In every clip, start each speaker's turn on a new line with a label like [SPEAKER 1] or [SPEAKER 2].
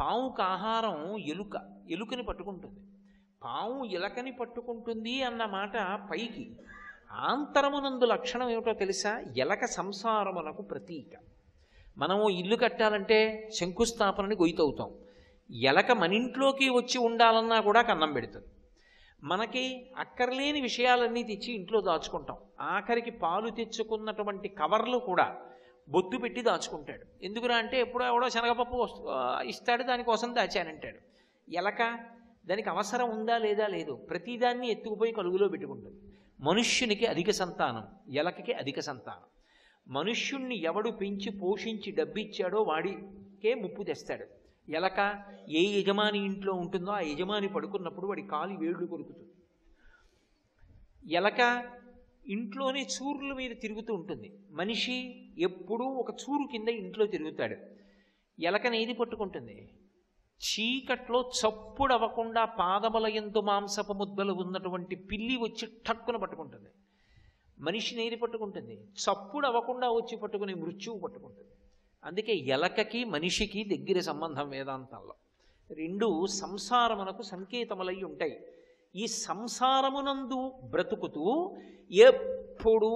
[SPEAKER 1] పావుకు ఆహారం ఎలుక ఎలుకని పట్టుకుంటుంది పాము ఎలకని పట్టుకుంటుంది అన్న మాట పైకి ఆంతరమునందు లక్షణం ఏమిటో తెలుసా ఎలక సంసారమునకు ప్రతీక మనము ఇల్లు కట్టాలంటే శంకుస్థాపనని గొయ్యవుతాం ఎలక మన ఇంట్లోకి వచ్చి ఉండాలన్నా కూడా కన్నం పెడుతుంది మనకి అక్కర్లేని విషయాలన్నీ తెచ్చి ఇంట్లో దాచుకుంటాం ఆఖరికి పాలు తెచ్చుకున్నటువంటి కవర్లు కూడా బొత్తు పెట్టి దాచుకుంటాడు ఎందుకురా అంటే ఎప్పుడో ఎవడో శనగపప్పు వస్తు ఆ, ఇస్తాడు దానికోసం దాచానంటాడు ఎలక దానికి అవసరం ఉందా లేదా లేదు ప్రతిదాన్ని ఎత్తుకుపోయి కలుగులో పెట్టుకుంటుంది మనుష్యునికి అధిక సంతానం ఎలకకి అధిక సంతానం మనుష్యుణ్ణి ఎవడు పెంచి పోషించి డబ్బిచ్చాడో వాడికే ముప్పు తెస్తాడు ఎలక ఏ యజమాని ఇంట్లో ఉంటుందో ఆ యజమాని పడుకున్నప్పుడు వాడి కాలి వేళ్ళు కొరుకుతుంది ఎలక ఇంట్లోనే చూరుల మీద తిరుగుతూ ఉంటుంది మనిషి ఎప్పుడూ ఒక చూరు కింద ఇంట్లో తిరుగుతాడు ఎలకని ఏది పట్టుకుంటుంది చీకట్లో చప్పుడు అవ్వకుండా పాదముల ఎందు మాంసపు ముద్దలు ఉన్నటువంటి పిల్లి వచ్చి టక్కున పట్టుకుంటుంది మనిషిని ఏది పట్టుకుంటుంది చప్పుడు అవ్వకుండా వచ్చి పట్టుకుని మృత్యువు పట్టుకుంటుంది అందుకే ఎలకకి మనిషికి దగ్గర సంబంధం వేదాంతంలో రెండు సంసారమునకు సంకేతములై ఉంటాయి ఈ సంసారమునందు బ్రతుకుతూ ఎప్పుడూ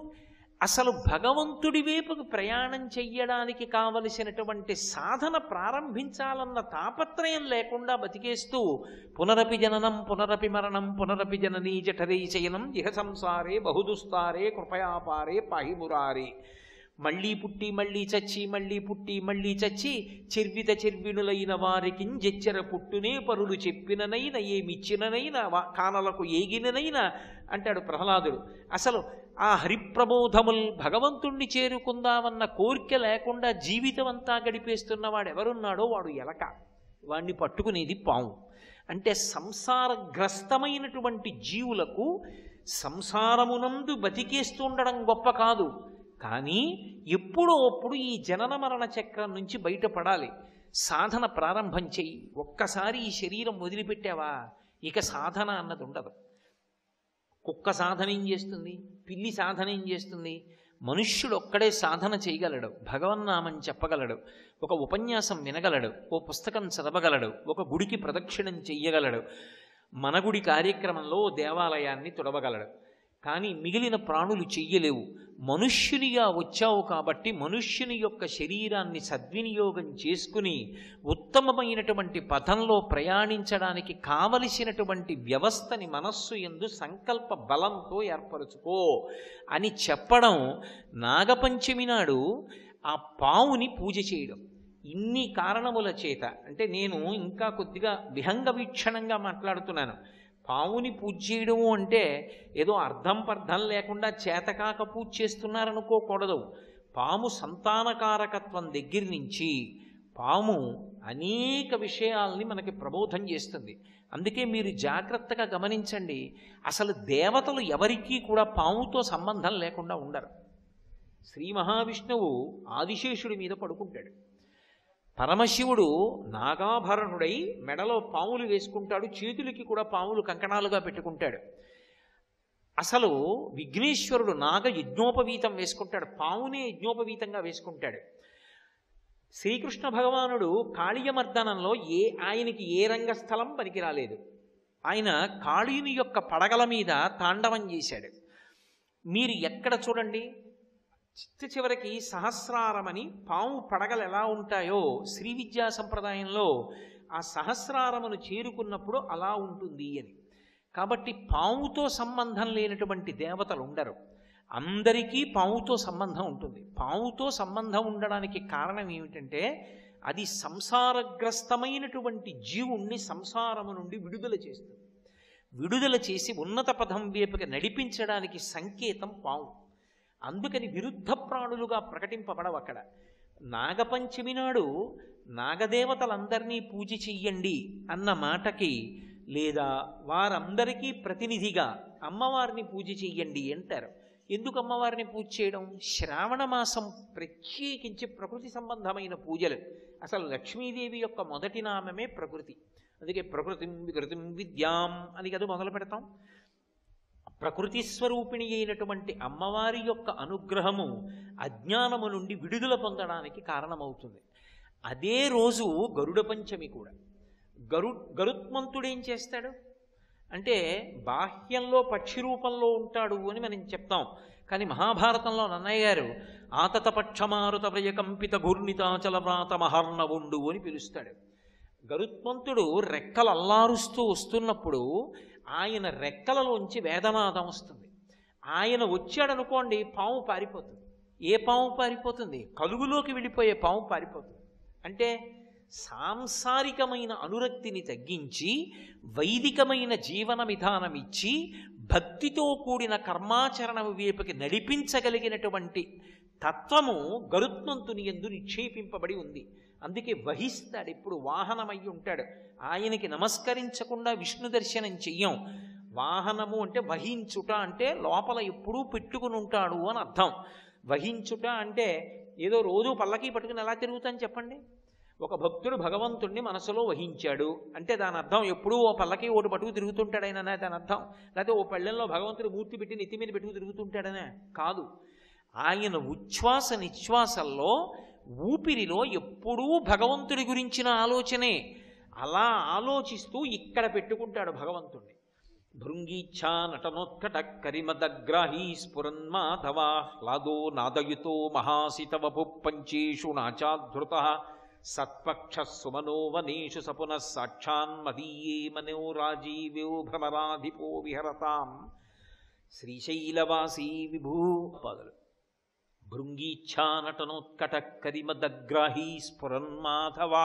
[SPEAKER 1] అసలు భగవంతుడి వైపుకు ప్రయాణం చెయ్యడానికి కావలసినటువంటి సాధన ప్రారంభించాలన్న తాపత్రయం లేకుండా బతికేస్తూ పునరపి జననం పునరపి మరణం పునరపి జననీ జఠరీ చయనం ఇహ సంసారే బహుదుస్తారే కృపయాపారే పాహిమురారే మళ్ళీ పుట్టి మళ్ళీ చచ్చి మళ్ళీ పుట్టి మళ్ళీ చచ్చి చిర్విత చిర్వినులైన వారికి జెచ్చర పుట్టునే పరులు చెప్పిననైన ఏమిచ్చిననైనా వా- కానలకు ఏగిననైనా అంటాడు ప్రహ్లాదుడు అసలు ఆ హరిప్రబోధముల్ భగవంతుణ్ణి చేరుకుందామన్న కోరిక లేకుండా జీవితం అంతా గడిపేస్తున్న వాడు ఎవరున్నాడో వాడు ఎలక వాణ్ణి పట్టుకునేది పాము అంటే సంసారగ్రస్తమైనటువంటి జీవులకు సంసారమునందు బతికేస్తుండడం గొప్ప కాదు కానీ ఎప్పుడో అప్పుడు ఈ జనన మరణ చక్రం నుంచి బయటపడాలి సాధన ప్రారంభం చెయ్యి ఒక్కసారి ఈ శరీరం వదిలిపెట్టావా ఇక సాధన అన్నది ఉండదు కుక్క సాధన ఏం చేస్తుంది పిల్లి సాధన ఏం చేస్తుంది మనుష్యుడు ఒక్కడే సాధన చేయగలడు భగవన్నామం చెప్పగలడు ఒక ఉపన్యాసం వినగలడు ఓ పుస్తకం చదవగలడు ఒక గుడికి ప్రదక్షిణం చెయ్యగలడు మన గుడి కార్యక్రమంలో ఓ దేవాలయాన్ని తుడవగలడు కానీ మిగిలిన ప్రాణులు చెయ్యలేవు మనుష్యునిగా వచ్చావు కాబట్టి మనుష్యుని యొక్క శరీరాన్ని సద్వినియోగం చేసుకుని ఉత్తమమైనటువంటి పథంలో ప్రయాణించడానికి కావలసినటువంటి వ్యవస్థని మనస్సు ఎందు సంకల్ప బలంతో ఏర్పరచుకో అని చెప్పడం నాగపంచమి నాడు ఆ పావుని పూజ చేయడం ఇన్ని కారణముల చేత అంటే నేను ఇంకా కొద్దిగా విహంగ వీక్షణంగా మాట్లాడుతున్నాను పావుని పూజ చేయడము అంటే ఏదో అర్థం పర్థం లేకుండా చేతకాక పూజ చేస్తున్నారనుకోకూడదు పాము సంతానకారకత్వం దగ్గర నుంచి పాము అనేక విషయాల్ని మనకి ప్రబోధం చేస్తుంది అందుకే మీరు జాగ్రత్తగా గమనించండి అసలు దేవతలు ఎవరికీ కూడా పాముతో సంబంధం లేకుండా ఉండరు శ్రీ మహావిష్ణువు ఆదిశేషుడి మీద పడుకుంటాడు పరమశివుడు నాగాభరణుడై మెడలో పాములు వేసుకుంటాడు చేతులకి కూడా పాములు కంకణాలుగా పెట్టుకుంటాడు అసలు విఘ్నేశ్వరుడు నాగ యజ్ఞోపవీతం వేసుకుంటాడు పావునే యజ్ఞోపవీతంగా వేసుకుంటాడు శ్రీకృష్ణ భగవానుడు కాళీయమర్దనంలో ఏ ఆయనకి ఏ రంగస్థలం పనికి రాలేదు ఆయన కాళీయుని యొక్క పడగల మీద తాండవం చేశాడు మీరు ఎక్కడ చూడండి చిట్ట చివరికి సహస్రారమని పాము పడగలు ఎలా ఉంటాయో శ్రీ విద్యా సంప్రదాయంలో ఆ సహస్రారమును చేరుకున్నప్పుడు అలా ఉంటుంది అని కాబట్టి పాముతో సంబంధం లేనటువంటి దేవతలు ఉండరు అందరికీ పాముతో సంబంధం ఉంటుంది పాముతో సంబంధం ఉండడానికి కారణం ఏమిటంటే అది సంసారగ్రస్తమైనటువంటి జీవుణ్ణి సంసారము నుండి విడుదల చేస్తుంది విడుదల చేసి ఉన్నత పదం వైపుకి నడిపించడానికి సంకేతం పాము అందుకని విరుద్ధ ప్రాణులుగా ప్రకటింపబడవు అక్కడ నాగపంచమి నాడు నాగదేవతలందరినీ పూజ చెయ్యండి అన్న మాటకి లేదా వారందరికీ ప్రతినిధిగా అమ్మవారిని పూజ చెయ్యండి అంటారు ఎందుకు అమ్మవారిని పూజ చేయడం శ్రావణ మాసం ప్రత్యేకించి ప్రకృతి సంబంధమైన పూజలు అసలు లక్ష్మీదేవి యొక్క మొదటి నామమే ప్రకృతి అందుకే ప్రకృతిం వికృతిం విద్యాం అని కదా మొదలు పెడతాం ప్రకృతి స్వరూపిణి అయినటువంటి అమ్మవారి యొక్క అనుగ్రహము అజ్ఞానము నుండి విడుదల పొందడానికి కారణమవుతుంది అదే రోజు గరుడ పంచమి కూడా గరు గరుత్మంతుడు ఏం చేస్తాడు అంటే బాహ్యంలో పక్షి రూపంలో ఉంటాడు అని మనం చెప్తాం కానీ మహాభారతంలో నన్నయ్య గారు ఆతత పక్షమారుత ప్రియకంపిత ఘూర్ణితాచల వ్రాత మహర్ణవుండు అని పిలుస్తాడు గరుత్మంతుడు రెక్కలు అల్లారుస్తూ వస్తున్నప్పుడు ఆయన రెక్కలలోంచి వేదనాదం వస్తుంది ఆయన వచ్చాడనుకోండి పాము పారిపోతుంది ఏ పాము పారిపోతుంది కలుగులోకి వెళ్ళిపోయే పాము పారిపోతుంది అంటే సాంసారికమైన అనురక్తిని తగ్గించి వైదికమైన జీవన విధానం ఇచ్చి భక్తితో కూడిన కర్మాచరణ వైపుకి నడిపించగలిగినటువంటి తత్వము గరుత్మంతుని ఎందు నిక్షేపింపబడి ఉంది అందుకే వహిస్తాడు ఇప్పుడు వాహనమై ఉంటాడు ఆయనకి నమస్కరించకుండా విష్ణు దర్శనం చెయ్యం వాహనము అంటే వహించుట అంటే లోపల ఎప్పుడూ పెట్టుకుని ఉంటాడు అని అర్థం వహించుట అంటే ఏదో రోజు పల్లకి పట్టుకుని ఎలా తిరుగుతాను చెప్పండి ఒక భక్తుడు భగవంతుణ్ణి మనసులో వహించాడు అంటే దాని అర్థం ఎప్పుడూ ఓ పల్లకి ఓటు పట్టుకు తిరుగుతుంటాడైనా దాని అర్థం లేకపోతే ఓ పళ్ళెంలో భగవంతుడు మూర్తి పెట్టి నెత్తి మీద పెట్టుకు తిరుగుతుంటాడనే కాదు ఆయన ఉచ్ఛ్వాస నిశ్వాసల్లో ఊపిరిలో ఎప్పుడూ భగవంతుడి గురించిన ఆలోచనే అలా ఆలోచిస్తూ ఇక్కడ పెట్టుకుంటాడు భగవంతుణ్ణి భృంగీచ్ఛా నటనోత్కట కరిమదగ్రాహీ స్ఫురన్మాధవాహ్లాదో నాదయుతో మహాసితవపు పంచేషు నాచాధృత సత్పక్ష సుమనో వనేషు సపునః సాక్షాన్మదీయే మనో రాజీవ్యో భ్రమరాధిపో విహరతాం శ్రీశైలవాసీ విభూ పాదలు భృంగీచ్ఛా నటనోత్కట కరిమదగ్రాహీ స్ఫురన్మాధవా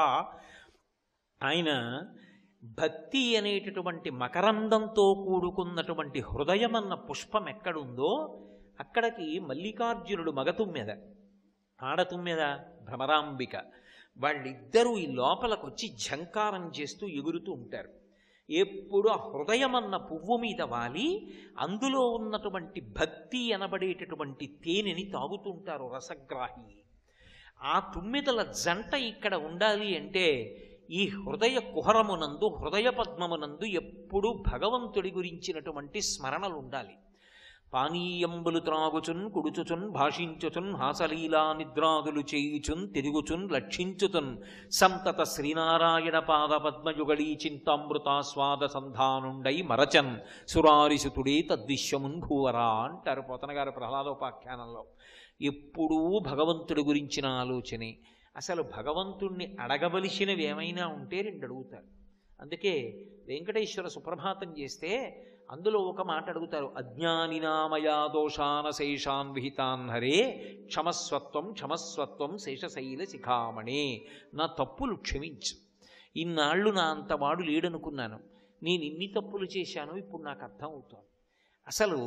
[SPEAKER 1] ఆయన భక్తి అనేటటువంటి మకరందంతో కూడుకున్నటువంటి హృదయమన్న పుష్పం ఎక్కడుందో అక్కడికి మల్లికార్జునుడు మగతుమ్మెద ఆడతుమ్మెద భ్రమరాంబిక వాళ్ళిద్దరూ ఈ లోపలికి వచ్చి ఝంకారం చేస్తూ ఎగురుతూ ఉంటారు ఎప్పుడు ఆ హృదయమన్న పువ్వు మీద వాలి అందులో ఉన్నటువంటి భక్తి అనబడేటటువంటి తేనెని తాగుతుంటారు రసగ్రాహి ఆ తుమ్మిదల జంట ఇక్కడ ఉండాలి అంటే ఈ హృదయ కుహరమునందు హృదయ పద్మమునందు ఎప్పుడు భగవంతుడి గురించినటువంటి స్మరణలు ఉండాలి పానీయంబులు త్రాగుచున్ కుడుచుచున్ భాషించుచున్ హాసలీలా నిద్రాదులు చేయుచున్ తిరుగుచున్ లక్షించుచున్ సంతత శ్రీనారాయణ పాద పద్మయుగళీ చింతామృతాస్వాద సంధానుండై మరచన్ సురారిసుతుడే తద్విశ్వమున్ భూవరా అంటారు పోతనగారు ప్రహ్లాదోపాఖ్యానంలో ఎప్పుడూ భగవంతుడి గురించిన ఆలోచనే అసలు భగవంతుణ్ణి అడగవలసినవి ఏమైనా ఉంటే రెండు అడుగుతారు అందుకే వెంకటేశ్వర సుప్రభాతం చేస్తే అందులో ఒక మాట అడుగుతారు అజ్ఞానినామయా దోషాన శేషాన్ విహితాన్ హరే క్షమస్వత్వం క్షమస్వత్వం శేషశైల శిఖామణే నా తప్పులు క్షమించు ఇన్నాళ్ళు నా అంతవాడు లేడనుకున్నాను నేను ఇన్ని తప్పులు చేశాను ఇప్పుడు నాకు అర్థం అవుతోంది అసలు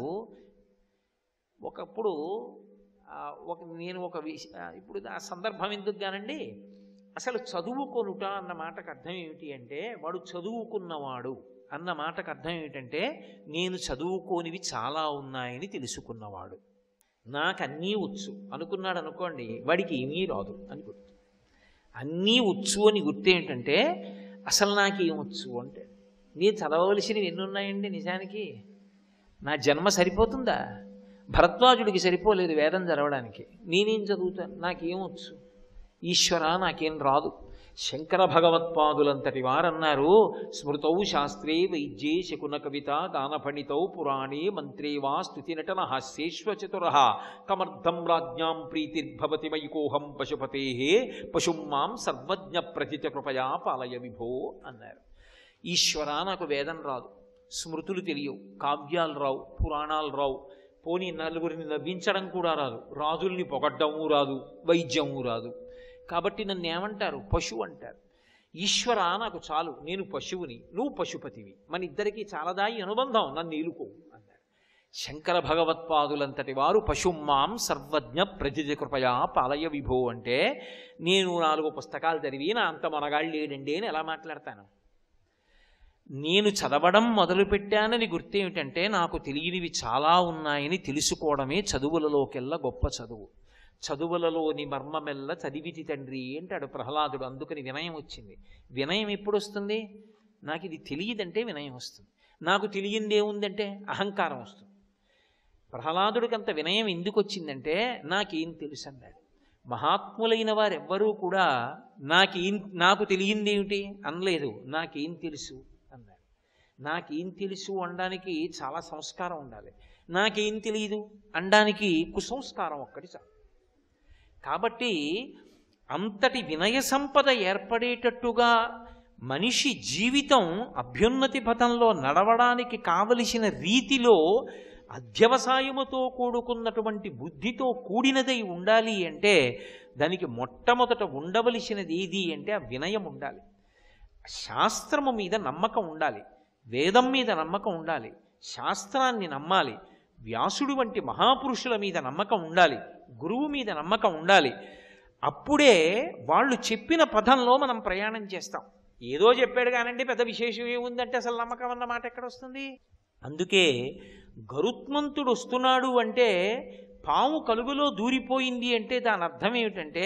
[SPEAKER 1] ఒకప్పుడు ఆ, ఒక నేను ఒక విష ఆ, ఇప్పుడు ఆ సందర్భం ఎందుకు కానండి అసలు చదువుకొనుట అన్న మాటకు అర్థం ఏమిటి అంటే వాడు చదువుకున్నవాడు అన్న మాటకు అర్థం ఏమిటంటే నేను చదువుకోనివి చాలా ఉన్నాయని తెలుసుకున్నవాడు నాకు అన్నీ వచ్చు అనుకున్నాడు అనుకోండి వాడికి ఏమీ రాదు అని గుర్తు అన్నీ వచ్చు అని గుర్తు ఏంటంటే అసలు నాకేం వచ్చు అంటే నేను చదవవలసినవి ఎన్ని ఉన్నాయండి నిజానికి నా జన్మ సరిపోతుందా భరద్వాజుడికి సరిపోలేదు వేదం చదవడానికి నేనేం చదువుతాను నాకేం వచ్చు ఈశ్వర నాకేం రాదు శంకర భగవత్పాదులంతటి వారన్నారు స్మృతౌ శాస్త్రే వైద్యే శకున కవిత గానఫణితౌ పురాణే మంత్రే వా స్తుతి నటన హాస్యేశ్వచతుర కమర్థం రాజ్ఞాం ప్రీతిర్భవతి మయికోహం పశుపతే పశుం మాం సర్వజ్ఞ ప్రతిచ కృపయా పాలయ విభో అన్నారు ఈశ్వర నాకు వేదం రాదు స్మృతులు తెలియవు కావ్యాలు రావు పురాణాలు రావు పోనీ నలుగురిని నవ్వించడం కూడా రాదు రాజుల్ని పొగడ్డము రాదు వైద్యము రాదు కాబట్టి నన్ను ఏమంటారు పశువు అంటారు ఈశ్వర నాకు చాలు నేను పశువుని నువ్వు పశుపతివి మన ఇద్దరికీ చాలదాయి అనుబంధం నన్ను ఏలుకో అన్నారు శంకర భగవత్పాదులంతటి వారు పశుమాం సర్వజ్ఞ ప్రజజ కృపయా పాలయ విభో అంటే నేను నాలుగు పుస్తకాలు చదివి నా అంత మనగాళ్ళు లేడండి అని ఎలా మాట్లాడతాను నేను చదవడం మొదలుపెట్టానని గుర్తేమిటంటే నాకు తెలియనివి చాలా ఉన్నాయని తెలుసుకోవడమే చదువులలోకెల్లా గొప్ప చదువు చదువులలోని మర్మమెల్ల చదివితి తండ్రి అంటాడు ప్రహ్లాదుడు అందుకని వినయం వచ్చింది వినయం ఎప్పుడు వస్తుంది నాకు ఇది తెలియదంటే వినయం వస్తుంది నాకు తెలియంది ఏముందంటే అహంకారం వస్తుంది ప్రహ్లాదుడికి అంత వినయం ఎందుకు వచ్చిందంటే నాకేం తెలుసు అన్నాడు మహాత్ములైన వారెవ్వరూ కూడా నాకేం నాకు తెలియంది ఏమిటి అనలేదు నాకేం తెలుసు అన్నారు నాకేం తెలుసు అనడానికి చాలా సంస్కారం ఉండాలి నాకేం తెలియదు అనడానికి కుసంస్కారం ఒక్కటి చాలు కాబట్టి అంతటి వినయ సంపద ఏర్పడేటట్టుగా మనిషి జీవితం అభ్యున్నతి పథంలో నడవడానికి కావలసిన రీతిలో అధ్యవసాయముతో కూడుకున్నటువంటి బుద్ధితో కూడినదై ఉండాలి అంటే దానికి మొట్టమొదట ఉండవలసినది ఏది అంటే ఆ వినయం ఉండాలి శాస్త్రము మీద నమ్మకం ఉండాలి వేదం మీద నమ్మకం ఉండాలి శాస్త్రాన్ని నమ్మాలి వ్యాసుడు వంటి మహాపురుషుల మీద నమ్మకం ఉండాలి గురువు మీద నమ్మకం ఉండాలి అప్పుడే వాళ్ళు చెప్పిన పదంలో మనం ప్రయాణం చేస్తాం ఏదో చెప్పాడు కానండి పెద్ద విశేషం ఏముందంటే అసలు నమ్మకం అన్న మాట ఎక్కడ వస్తుంది అందుకే గరుత్మంతుడు వస్తున్నాడు అంటే పాము కలుగులో దూరిపోయింది అంటే దాని అర్థం ఏమిటంటే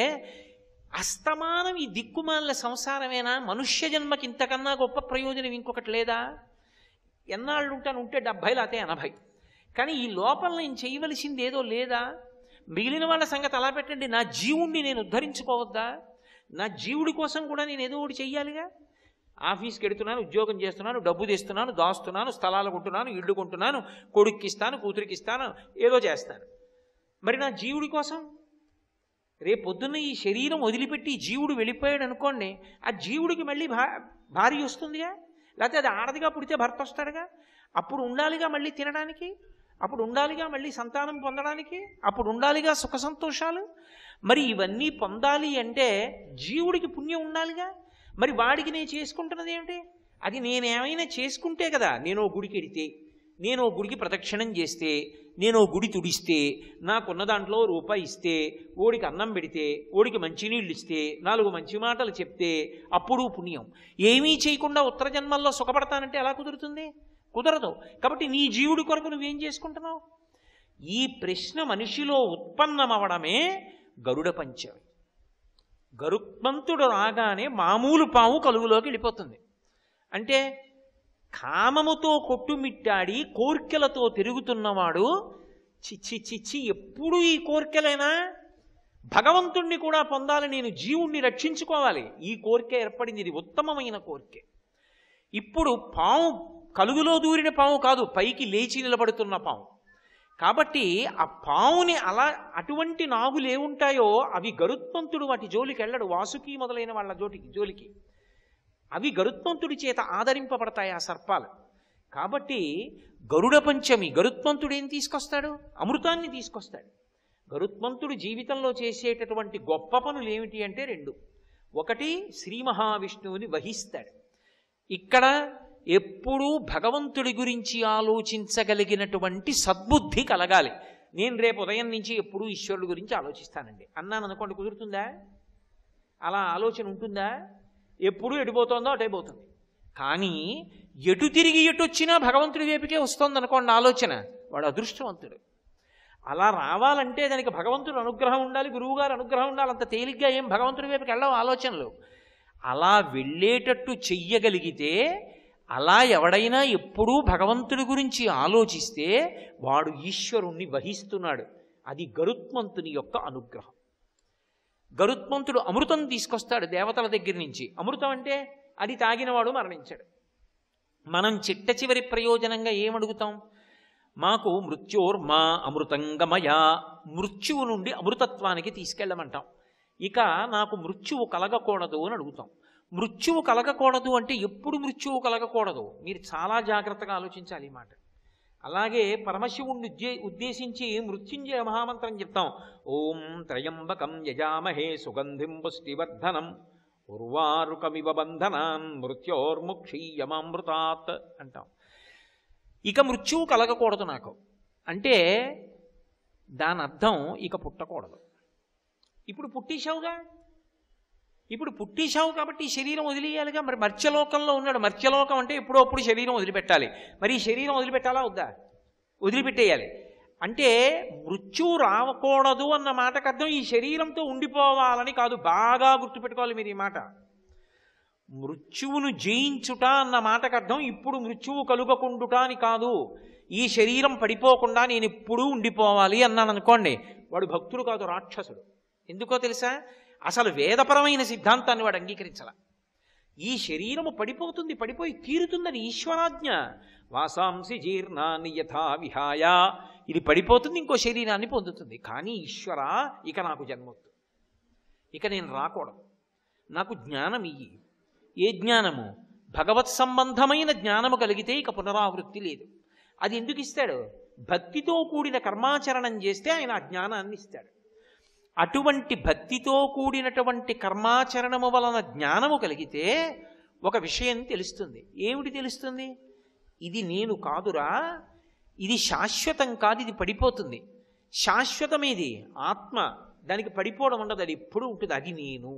[SPEAKER 1] అస్తమానం ఈ దిక్కుమాల సంసారమేనా మనుష్య జన్మకి ఇంతకన్నా గొప్ప ప్రయోజనం ఇంకొకటి లేదా ఎన్నాళ్ళు ఉంటాను ఉంటే డెబ్భై లేకపోతే ఎనభై కానీ ఈ లోపల నేను చేయవలసింది ఏదో లేదా మిగిలిన వాళ్ళ సంగతి అలా పెట్టండి నా జీవుణ్ణి నేను ఉద్ధరించుకోవద్దా నా జీవుడి కోసం కూడా నేను ఏదో ఒకటి చెయ్యాలిగా ఆఫీస్కి వెడుతున్నాను ఉద్యోగం చేస్తున్నాను డబ్బు తెస్తున్నాను దాస్తున్నాను స్థలాలు కొంటున్నాను ఇళ్ళు కొంటున్నాను కొడుక్కి ఇస్తాను కూతురికి ఇస్తాను ఏదో చేస్తాను మరి నా జీవుడి కోసం రేపు పొద్దున్న ఈ శరీరం వదిలిపెట్టి ఈ జీవుడు వెళ్ళిపోయాడు అనుకోండి ఆ జీవుడికి మళ్ళీ భా భార్య వస్తుందిగా లేకపోతే అది ఆడదిగా పుడితే భర్త వస్తాడుగా అప్పుడు ఉండాలిగా మళ్ళీ తినడానికి అప్పుడు ఉండాలిగా మళ్ళీ సంతానం పొందడానికి అప్పుడు ఉండాలిగా సుఖ సంతోషాలు మరి ఇవన్నీ పొందాలి అంటే జీవుడికి పుణ్యం ఉండాలిగా మరి వాడికి నేను చేసుకుంటున్నది ఏమిటి అది నేనేమైనా చేసుకుంటే కదా నేను ఓ గుడికి ఎడితే నేను ఓ గుడికి ప్రదక్షిణం చేస్తే నేను ఓ గుడి తుడిస్తే నాకున్న దాంట్లో రూపాయి ఇస్తే ఓడికి అన్నం పెడితే ఓడికి మంచినీళ్ళు ఇస్తే నాలుగు మంచి మాటలు చెప్తే అప్పుడు పుణ్యం ఏమీ చేయకుండా ఉత్తర జన్మల్లో సుఖపడతానంటే ఎలా కుదురుతుంది కుదరదు కాబట్టి నీ జీవుడి కొరకు నువ్వేం చేసుకుంటున్నావు ఈ ప్రశ్న మనిషిలో ఉత్పన్నమవడమే గరుడ పంచమి గరుత్మంతుడు రాగానే మామూలు పాము కలుగులోకి వెళ్ళిపోతుంది అంటే కామముతో కొట్టుమిట్టాడి కోర్కెలతో తిరుగుతున్నవాడు చిచ్చి చిచ్చి ఎప్పుడు ఈ కోర్కెలైనా భగవంతుణ్ణి కూడా పొందాలి నేను జీవుణ్ణి రక్షించుకోవాలి ఈ కోరిక ఏర్పడింది ఇది ఉత్తమమైన కోరిక ఇప్పుడు పాము కలుగులో దూరిన పాము కాదు పైకి లేచి నిలబడుతున్న పాము కాబట్టి ఆ పావుని అలా అటువంటి నాగులు ఏముంటాయో అవి గరుత్మంతుడు వాటి జోలికి వెళ్ళడు వాసుకి మొదలైన వాళ్ళ జోటికి జోలికి అవి గరుత్మంతుడి చేత ఆదరింపబడతాయి ఆ సర్పాలు కాబట్టి గరుడ పంచమి గరుత్మంతుడు ఏం తీసుకొస్తాడు అమృతాన్ని తీసుకొస్తాడు గరుత్మంతుడు జీవితంలో చేసేటటువంటి గొప్ప పనులు ఏమిటి అంటే రెండు ఒకటి శ్రీ మహావిష్ణువుని వహిస్తాడు ఇక్కడ ఎప్పుడూ భగవంతుడి గురించి ఆలోచించగలిగినటువంటి సద్బుద్ధి కలగాలి నేను రేపు ఉదయం నుంచి ఎప్పుడూ ఈశ్వరుడు గురించి ఆలోచిస్తానండి అన్నాను అనుకోండి కుదురుతుందా అలా ఆలోచన ఉంటుందా ఎప్పుడు ఎడిపోతుందో అటైపోతుంది కానీ ఎటు తిరిగి ఎటు వచ్చినా భగవంతుడి వైపుకే వస్తుంది అనుకోండి ఆలోచన వాడు అదృష్టవంతుడు అలా రావాలంటే దానికి భగవంతుడు అనుగ్రహం ఉండాలి గురువుగారు అనుగ్రహం ఉండాలి అంత తేలిగ్గా ఏం భగవంతుడి వైపుకి వెళ్ళవు ఆలోచనలు అలా వెళ్ళేటట్టు చెయ్యగలిగితే అలా ఎవడైనా ఎప్పుడూ భగవంతుడి గురించి ఆలోచిస్తే వాడు ఈశ్వరుణ్ణి వహిస్తున్నాడు అది గరుత్మంతుని యొక్క అనుగ్రహం గరుత్మంతుడు అమృతం తీసుకొస్తాడు దేవతల దగ్గర నుంచి అమృతం అంటే అది తాగినవాడు మరణించాడు మనం చిట్ట చివరి ప్రయోజనంగా ఏమడుగుతాం మాకు మృత్యోర్మా అమృతంగమయ మృత్యువు నుండి అమృతత్వానికి తీసుకెళ్ళమంటాం ఇక నాకు మృత్యువు కలగకూడదు అని అడుగుతాం మృత్యువు కలగకూడదు అంటే ఎప్పుడు మృత్యువు కలగకూడదు మీరు చాలా జాగ్రత్తగా ఆలోచించాలి ఈ మాట అలాగే పరమశివుణ్ణి ఉద్దే ఉద్దేశించి మృత్యుంజయ మహామంత్రం చెప్తాం ఓం త్రయంబకం యజామహే సుగంధిం పుష్టివర్ధనం ఉర్వారుకమివ బంధనాన్ మృత్యోర్ముక్షీయమామృతాత్ అంటాం ఇక మృత్యువు కలగకూడదు నాకు అంటే దాని అర్థం ఇక పుట్టకూడదు ఇప్పుడు పుట్టేశావుగా ఇప్పుడు పుట్టేశావు కాబట్టి ఈ శరీరం వదిలేయాలిగా మరి మర్త్యలోకంలో ఉన్నాడు మర్త్యలోకం అంటే ఎప్పుడో అప్పుడు శరీరం వదిలిపెట్టాలి మరి ఈ శరీరం వదిలిపెట్టాలా వద్దా వదిలిపెట్టేయాలి అంటే మృత్యువు రావకూడదు అన్న మాటకు అర్థం ఈ శరీరంతో ఉండిపోవాలని కాదు బాగా గుర్తుపెట్టుకోవాలి మీరు ఈ మాట మృత్యువును జయించుట అన్న మాటకు అర్థం ఇప్పుడు మృత్యువు కలుగకుండుట అని కాదు ఈ శరీరం పడిపోకుండా నేను ఎప్పుడూ ఉండిపోవాలి అన్నాను అనుకోండి వాడు భక్తుడు కాదు రాక్షసుడు ఎందుకో తెలుసా అసలు వేదపరమైన సిద్ధాంతాన్ని వాడు అంగీకరించాల ఈ శరీరము పడిపోతుంది పడిపోయి తీరుతుందని ఈశ్వరాజ్ఞ వాసాంసి జీర్ణాన్ని యథా విహాయ ఇది పడిపోతుంది ఇంకో శరీరాన్ని పొందుతుంది కానీ ఈశ్వర ఇక నాకు జన్మొద్దు ఇక నేను రాకూడదు నాకు జ్ఞానం ఇయ్యి ఏ జ్ఞానము భగవత్ సంబంధమైన జ్ఞానము కలిగితే ఇక పునరావృత్తి లేదు అది ఎందుకు ఇస్తాడు భక్తితో కూడిన కర్మాచరణం చేస్తే ఆయన ఆ జ్ఞానాన్ని ఇస్తాడు అటువంటి భక్తితో కూడినటువంటి కర్మాచరణము వలన జ్ఞానము కలిగితే ఒక విషయం తెలుస్తుంది ఏమిటి తెలుస్తుంది ఇది నేను కాదురా ఇది శాశ్వతం కాదు ఇది పడిపోతుంది శాశ్వతమేది ఆత్మ దానికి పడిపోవడం ఉండదు అది ఎప్పుడు ఉంటుంది అది నేను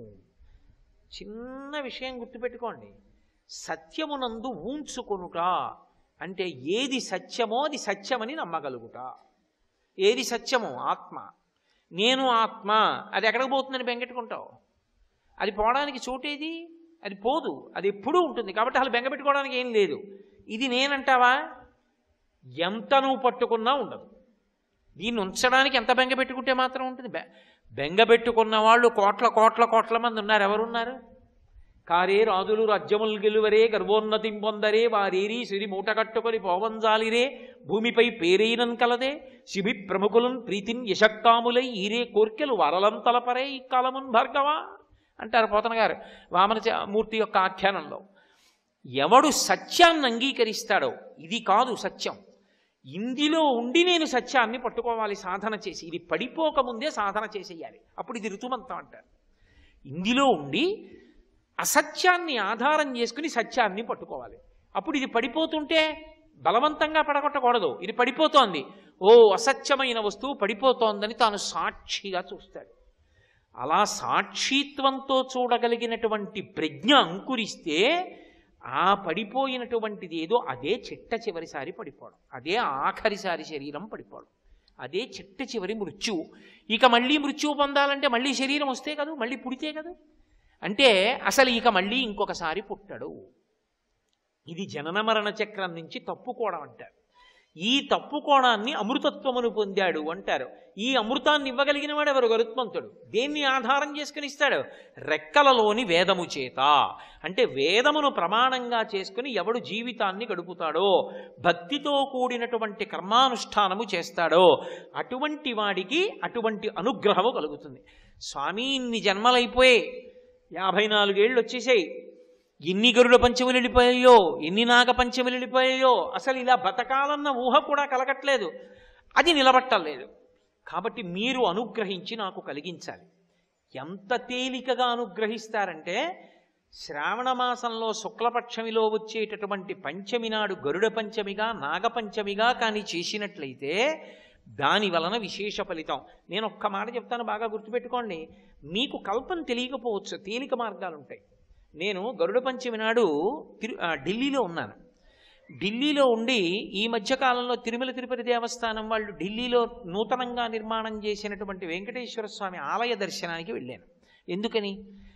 [SPEAKER 1] చిన్న విషయం గుర్తుపెట్టుకోండి సత్యమునందు ఊంచుకొనుట అంటే ఏది సత్యమో అది సత్యమని నమ్మగలుగుట ఏది సత్యమో ఆత్మ నేను ఆత్మ అది ఎక్కడికి పోతుందని బెంగెట్టుకుంటావు అది పోవడానికి చోటేది అది పోదు అది ఎప్పుడూ ఉంటుంది కాబట్టి అసలు బెంగపెట్టుకోవడానికి ఏం లేదు ఇది నేనంటావా ఎంత నువ్వు పట్టుకున్నా ఉండదు దీన్ని ఉంచడానికి ఎంత బెంగ పెట్టుకుంటే మాత్రం ఉంటుంది బె బెంగ పెట్టుకున్న వాళ్ళు కోట్ల కోట్ల కోట్ల మంది ఉన్నారు ఎవరున్నారు కారే రాజులు రాజ్యములు గెలువరే గర్వోన్నతిం పొందరే వారేరి సిరి మూట కట్టుకొని పోవంజాలిరే భూమిపై పేరైనన్ కలదే శిబి ప్రముఖులను ప్రీతిన్ యశక్కాములై ఈరే కోర్కెలు వరలం తలపరే ఈ కాలమున్ భార్గవా అంటారు పోతన గారు వామన చ- మూర్తి యొక్క ఆఖ్యానంలో ఎవడు సత్యాన్ని అంగీకరిస్తాడో ఇది కాదు సత్యం ఇందులో ఉండి నేను సత్యాన్ని పట్టుకోవాలి సాధన చేసి ఇది పడిపోకముందే సాధన చేసేయాలి అప్పుడు ఇది ఋతుమంతం అంటారు ఇందులో ఉండి అసత్యాన్ని ఆధారం చేసుకుని సత్యాన్ని పట్టుకోవాలి అప్పుడు ఇది పడిపోతుంటే బలవంతంగా పడగొట్టకూడదు ఇది పడిపోతోంది ఓ అసత్యమైన వస్తువు పడిపోతోందని తాను సాక్షిగా చూస్తాడు అలా సాక్షిత్వంతో చూడగలిగినటువంటి ప్రజ్ఞ అంకురిస్తే ఆ పడిపోయినటువంటిది ఏదో అదే చిట్ట చివరిసారి పడిపోవడం అదే ఆఖరిసారి శరీరం పడిపోవడం అదే చిట్ట చివరి మృత్యువు ఇక మళ్ళీ మృత్యువు పొందాలంటే మళ్ళీ శరీరం వస్తే కదా మళ్ళీ పుడితే కదా అంటే అసలు ఇక మళ్ళీ ఇంకొకసారి పుట్టడు ఇది జనన మరణ చక్రం నుంచి తప్పుకోవడం అంటారు ఈ తప్పుకోవడాన్ని అమృతత్వమును పొందాడు అంటారు ఈ అమృతాన్ని ఇవ్వగలిగిన వాడు ఎవరు గరుత్మంతుడు దేన్ని ఆధారం చేసుకుని ఇస్తాడు రెక్కలలోని వేదము చేత అంటే వేదమును ప్రమాణంగా చేసుకుని ఎవడు జీవితాన్ని గడుపుతాడో భక్తితో కూడినటువంటి కర్మానుష్ఠానము చేస్తాడో అటువంటి వాడికి అటువంటి అనుగ్రహము కలుగుతుంది స్వామి ఇన్ని జన్మలైపోయి యాభై నాలుగేళ్ళు వచ్చేసాయి ఎన్ని గరుడ పంచములు వెళ్ళిపోయాయో ఎన్ని నాగ పంచములు వెళ్ళిపోయాయో అసలు ఇలా బతకాలన్న ఊహ కూడా కలగట్లేదు అది నిలబట్టలేదు కాబట్టి మీరు అనుగ్రహించి నాకు కలిగించాలి ఎంత తేలికగా అనుగ్రహిస్తారంటే శ్రావణ మాసంలో శుక్లపక్షమిలో వచ్చేటటువంటి పంచమి నాడు గరుడ పంచమిగా నాగపంచమిగా కానీ చేసినట్లయితే దాని వలన విశేష ఫలితం నేను ఒక్క మాట చెప్తాను బాగా గుర్తుపెట్టుకోండి మీకు కల్పన తెలియకపోవచ్చు తేలిక మార్గాలు ఉంటాయి నేను గరుడ పంచమి నాడు తిరు ఆ, ఢిల్లీలో ఉన్నాను ఢిల్లీలో ఉండి ఈ మధ్యకాలంలో తిరుమల తిరుపతి దేవస్థానం వాళ్ళు ఢిల్లీలో నూతనంగా నిర్మాణం చేసినటువంటి వెంకటేశ్వర స్వామి ఆలయ దర్శనానికి వెళ్ళాను ఎందుకని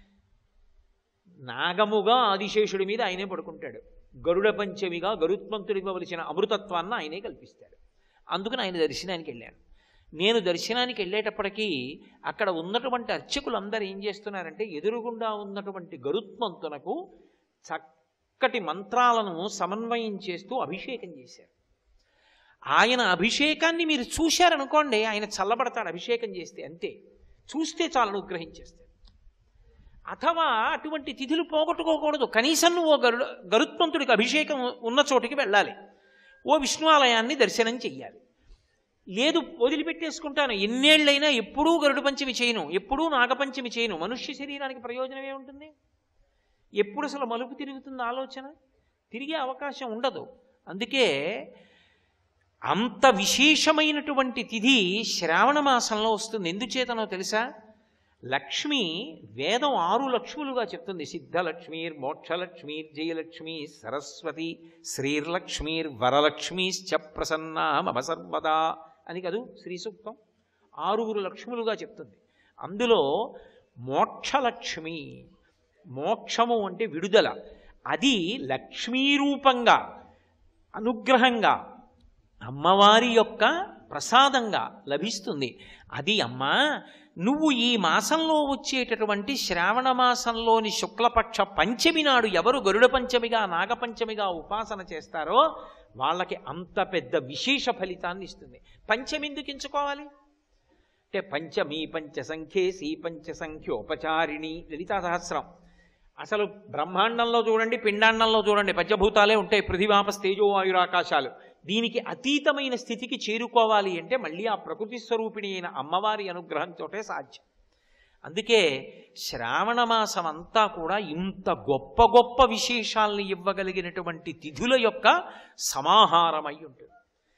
[SPEAKER 1] నాగముగా ఆదిశేషుడి మీద ఆయనే పడుకుంటాడు గరుడ పంచమిగా గరుత్మంతుడికి ఇవ్వవలసిన అమృతత్వాన్ని ఆయనే కల్పిస్తాడు అందుకని ఆయన దర్శనానికి వెళ్ళాను నేను దర్శనానికి వెళ్ళేటప్పటికీ అక్కడ ఉన్నటువంటి అర్చకులందరూ ఏం చేస్తున్నారంటే ఎదురుగుండా ఉన్నటువంటి గరుత్మంతునకు చక్కటి మంత్రాలను సమన్వయం చేస్తూ అభిషేకం చేశారు ఆయన అభిషేకాన్ని మీరు చూశారనుకోండి ఆయన చల్లబడతాడు అభిషేకం చేస్తే అంతే చూస్తే చాలు అనుగ్రహించేస్తాడు అథవా అటువంటి తిథులు పోగొట్టుకోకూడదు కనీసం నువ్వు ఓ గరుడ గరుత్మంతుడికి అభిషేకం ఉన్న చోటికి వెళ్ళాలి ఓ విష్ణు ఆలయాన్ని దర్శనం చెయ్యాలి లేదు వదిలిపెట్టేసుకుంటాను ఎన్నేళ్ళైనా ఎప్పుడూ గరుడ పంచమి చేయను ఎప్పుడూ నాగపంచమి చేయను మనుష్య శరీరానికి ప్రయోజనం ఏముంటుంది ఎప్పుడు అసలు మలుపు తిరుగుతుంది ఆలోచన తిరిగే అవకాశం ఉండదు అందుకే అంత విశేషమైనటువంటి తిథి శ్రావణ మాసంలో వస్తుంది ఎందుచేతనో తెలుసా లక్ష్మి వేదం ఆరు లక్ష్ములుగా చెప్తుంది సిద్ధలక్ష్మీర్ మోక్షలక్ష్మీర్ జయలక్ష్మి సరస్వతి శ్రీర్లక్ష్మీర్ వరలక్ష్మీశ్చ ప్రసన్నా మమ సర్వదా అని కదూ శ్రీ సూక్తం ఆరుగురు లక్ష్ములుగా చెప్తుంది అందులో మోక్షలక్ష్మి మోక్షము అంటే విడుదల అది లక్ష్మీరూపంగా అనుగ్రహంగా అమ్మవారి యొక్క ప్రసాదంగా లభిస్తుంది అది అమ్మా నువ్వు ఈ మాసంలో వచ్చేటటువంటి శ్రావణ మాసంలోని శుక్లపక్ష పంచమి నాడు ఎవరు గరుడ పంచమిగా నాగపంచమిగా ఉపాసన చేస్తారో వాళ్ళకి అంత పెద్ద విశేష ఫలితాన్ని ఇస్తుంది పంచమి ఎందుకు ఎంచుకోవాలి అంటే పంచమీ పంచ సంఖ్యేసి పంచ సంఖ్యోపచారిణి లలితా సహస్రం అసలు బ్రహ్మాండంలో చూడండి పిండాండంలో చూడండి పంచభూతాలే ఉంటాయి పృథివాపస్ తేజోవాయురాకాశాలు దీనికి అతీతమైన స్థితికి చేరుకోవాలి అంటే మళ్ళీ ఆ ప్రకృతి స్వరూపిణి అయిన అమ్మవారి అనుగ్రహంతో సాధ్యం అందుకే శ్రావణ మాసం అంతా కూడా ఇంత గొప్ప గొప్ప విశేషాల్ని ఇవ్వగలిగినటువంటి తిథుల యొక్క సమాహారమై ఉంటుంది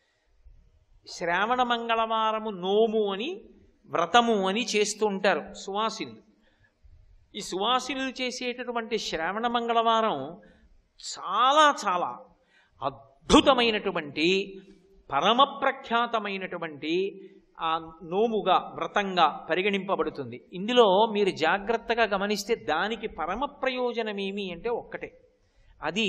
[SPEAKER 1] శ్రావణ మంగళవారము నోము అని వ్రతము అని చేస్తూ ఉంటారు సువాసినులు ఈ సువాసినులు చేసేటటువంటి శ్రావణ మంగళవారం చాలా చాలా అద్భుతమైనటువంటి పరమ ప్రఖ్యాతమైనటువంటి ఆ నోముగా వ్రతంగా పరిగణింపబడుతుంది ఇందులో మీరు జాగ్రత్తగా గమనిస్తే దానికి పరమ ప్రయోజనం ఏమి అంటే ఒక్కటే అది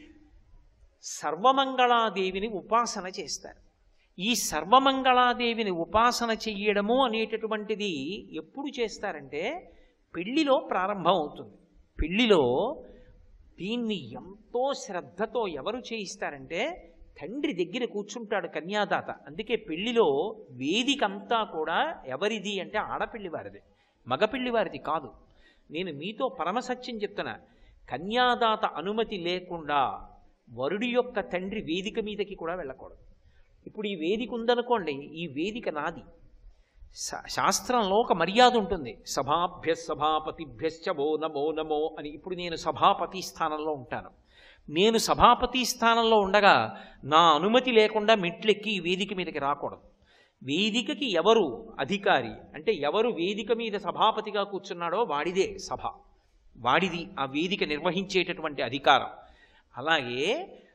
[SPEAKER 1] సర్వమంగళాదేవిని ఉపాసన చేస్తారు ఈ సర్వమంగళాదేవిని ఉపాసన చెయ్యడము అనేటటువంటిది ఎప్పుడు చేస్తారంటే పెళ్లిలో ప్రారంభం అవుతుంది పెళ్లిలో దీన్ని ఎంతో శ్రద్ధతో ఎవరు చేయిస్తారంటే తండ్రి దగ్గర కూర్చుంటాడు కన్యాదాత అందుకే పెళ్లిలో వేదికంతా కూడా ఎవరిది అంటే ఆడపిల్లి వారిది మగపిల్లి వారిది కాదు నేను మీతో పరమసత్యం చెప్తున్నా కన్యాదాత అనుమతి లేకుండా వరుడి యొక్క తండ్రి వేదిక మీదకి కూడా వెళ్ళకూడదు ఇప్పుడు ఈ వేదిక ఉందనుకోండి ఈ వేదిక నాది శా- శాస్త్రంలో ఒక మర్యాద ఉంటుంది సభాభ్య సభాపతిభ్యశ్చ ఓ నమో నమో అని ఇప్పుడు నేను సభాపతి స్థానంలో ఉంటాను నేను సభాపతి స్థానంలో ఉండగా నా అనుమతి లేకుండా మెట్లెక్కి ఈ వేదిక మీదకి రాకూడదు వేదికకి ఎవరు అధికారి అంటే ఎవరు వేదిక మీద సభాపతిగా కూర్చున్నాడో వాడిదే సభ వాడిది ఆ వేదిక నిర్వహించేటటువంటి అధికారం అలాగే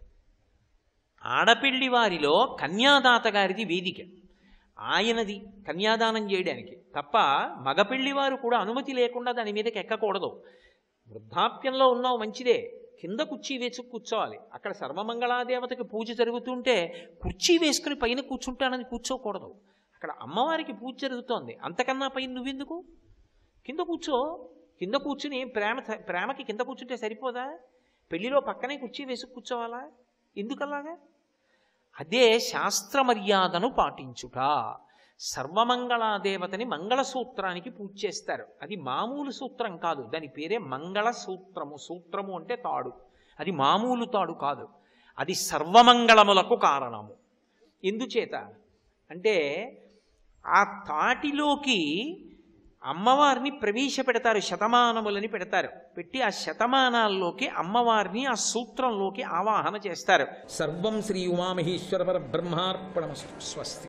[SPEAKER 1] ఆడపిల్లి వారిలో కన్యాదాత గారిది వేదిక ఆయనది కన్యాదానం చేయడానికి తప్ప మగపిల్లి వారు కూడా అనుమతి లేకుండా దాని మీదకి ఎక్కకూడదు వృద్ధాప్యంలో ఉన్నావు మంచిదే కింద కుర్చీ వేసి కూర్చోవాలి అక్కడ సర్వమంగళాదేవతకి పూజ జరుగుతుంటే కుర్చీ వేసుకుని పైన కూర్చుంటానని కూర్చోకూడదు అక్కడ అమ్మవారికి పూజ జరుగుతోంది అంతకన్నా పైన నువ్వెందుకు కింద కూర్చో కింద కూర్చుని ప్రేమ ప్రేమకి కింద కూర్చుంటే సరిపోదా పెళ్లిలో పక్కనే కుర్చీ వేసి కూర్చోవాలా ఎందుకలాగా అదే శాస్త్ర మర్యాదను పాటించుట సర్వమంగళాదేవతని మంగళసూత్రానికి పూజ చేస్తారు అది మామూలు సూత్రం కాదు దాని పేరే మంగళ సూత్రము సూత్రము అంటే తాడు అది మామూలు తాడు కాదు అది సర్వమంగళములకు కారణము ఎందుచేత అంటే ఆ తాటిలోకి అమ్మవారిని ప్రవేశపెడతారు శతమానములని పెడతారు పెట్టి ఆ శతమానాల్లోకి అమ్మవారిని ఆ సూత్రంలోకి ఆవాహన చేస్తారు
[SPEAKER 2] సర్వం శ్రీ ఉమామహేశ్వర పరబ్రహ్మార్పణమస్తు స్వస్తి